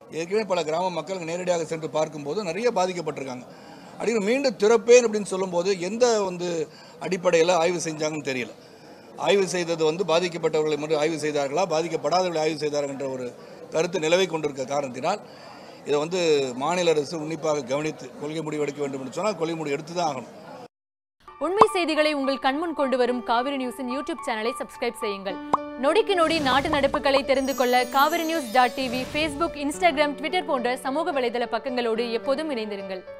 ஏற்கனவே பல கிராம மக்கள் அங்க நேரடியாக சென்று பார்க்கும்போது நிறைய பாதிக்கப்பட்டிருக்காங்க அப்படி மீண்டும் திறப்பேன் அப்படின்னு சொல்லும்போது எந்த வந்து அடிப்படையில் ஆய்வு செஞ்சாங்கன்னு தெரியல ஆய்வு செய்தது வந்து பாதிக்கப்பட்டவர்களை மட்டும் ஆய்வு செய்தார்களா பாதிக்கப்படாதவர்களை ஆய்வு செய்தார்கள் என்ற ஒரு கருத்து நிலவை கொண்டிருக்க காரணத்தினால் இதை வந்து மாநில அரசு உன்னிப்பாக கவனித்து கொள்கை முடிவு எடுக்க வேண்டும் என்று சொன்னால் கொள்கை முடிவு எடுத்து தான் ஆகணும் உண்மை செய்திகளை உங்கள் கண்முன் கொண்டு வரும் காவிரி நியூஸின் யூடியூப் சேனலை சப்ஸ்கிரைப் செய்யுங்கள் நொடிக்கு நொடி நாட்டு நடப்புகளை தெரிந்து கொள்ள Kaveri news dot TV Facebook Instagram Twitter போன்ற சமூக வலைதள பக்கங்களோடு எப்போதும் இணைந்திருங்கள்